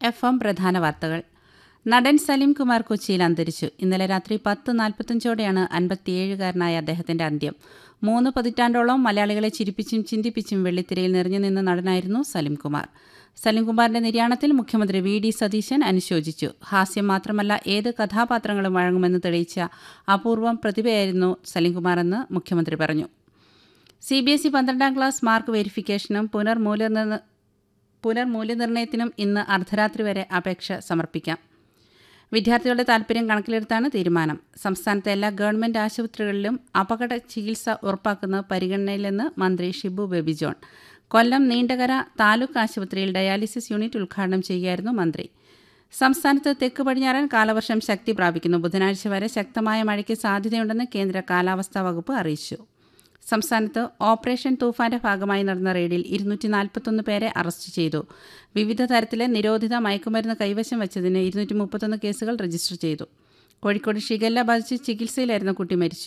F M പ്രധാന വാർത്തകൾ നടൻ സലീം കുമാർ കൊച്ചിയിൽ അന്തരിച്ചു ഇന്നലെ രാത്രി പത്ത് നാൽപ്പത്തഞ്ചോടെയാണ് അൻപത്തിയേഴുകാരനായ അദ്ദേഹത്തിന്റെ അന്ത്യം മൂന്ന് പതിറ്റാണ്ടോളം മലയാളികളെ ചിരിപ്പിച്ചും ചിന്തിപ്പിച്ചും വെള്ളിത്തിരയിൽ നിറഞ്ഞു നിന്ന നടനായിരുന്നു സലീം കുമാർ സലീം കുമാറിന്റെ നിര്യാണത്തിൽ മുഖ്യമന്ത്രി വി ഡി സതീശൻ അനുശോചിച്ചു ഹാസ്യം മാത്രമല്ല ഏത് കഥാപാത്രങ്ങളും വഴങ്ങുമെന്ന് തെളിയിച്ച അപൂർവം പ്രതിഭയായിരുന്നു സലീം കുമാറെന്ന് മുഖ്യമന്ത്രി പറഞ്ഞു സി ബി എസ് ഇ പന്ത്രണ്ടാം ക്ലാസ് മാർക്ക് വെരിഫിക്കേഷനും പുനർമൂല്യനിർണ്ണ പുനർമൂല്യനിർണ്ണയത്തിനും ഇന്ന് അർദ്ധരാത്രി വരെ അപേക്ഷ സമർപ്പിക്കാം വിദ്യാർത്ഥികളുടെ താൽപ്പര്യം കണക്കിലെടുത്താണ് തീരുമാനം സംസ്ഥാനത്തെ എല്ലാ ഗവൺമെന്റ് ആശുപത്രികളിലും അപകട ചികിത്സ ഉറപ്പാക്കുന്ന പരിഗണനയിലെന്ന് മന്ത്രി ഷിബു ബേബി ജോൺ കൊല്ലം നീണ്ടകര താലൂക്ക് ആശുപത്രിയിൽ ഡയാലിസിസ് യൂണിറ്റ് ഉദ്ഘാടനം ചെയ്യുകയായിരുന്നു മന്ത്രി സംസ്ഥാനത്ത് തെക്ക് പടിഞ്ഞാറൻ കാലവർഷം ശക്തി പ്രാപിക്കുന്നു ബുധനാഴ്ച വരെ ശക്തമായ മഴയ്ക്ക് സാധ്യതയുണ്ടെന്ന് കേന്ദ്ര കാലാവസ്ഥാ വകുപ്പ് അറിയിച്ചു സംസ്ഥാനത്ത് ഓപ്പറേഷൻ തൂഫാന്റെ ഭാഗമായി നടന്ന റെയ്ഡിൽ ഇരുന്നൂറ്റി നാൽപ്പത്തൊന്ന് പേരെ അറസ്റ്റ് ചെയ്തു വിവിധ തരത്തിലെ നിരോധിത മയക്കുമരുന്ന് കൈവശം വച്ചതിന് ഇരുന്നൂറ്റി മുപ്പത്തൊന്ന് കേസുകൾ രജിസ്റ്റർ ചെയ്തു കോഴിക്കോട് ഷിഗല്ല ബാധിച്ച് ചികിത്സയിലായിരുന്ന കുട്ടി മരിച്ചു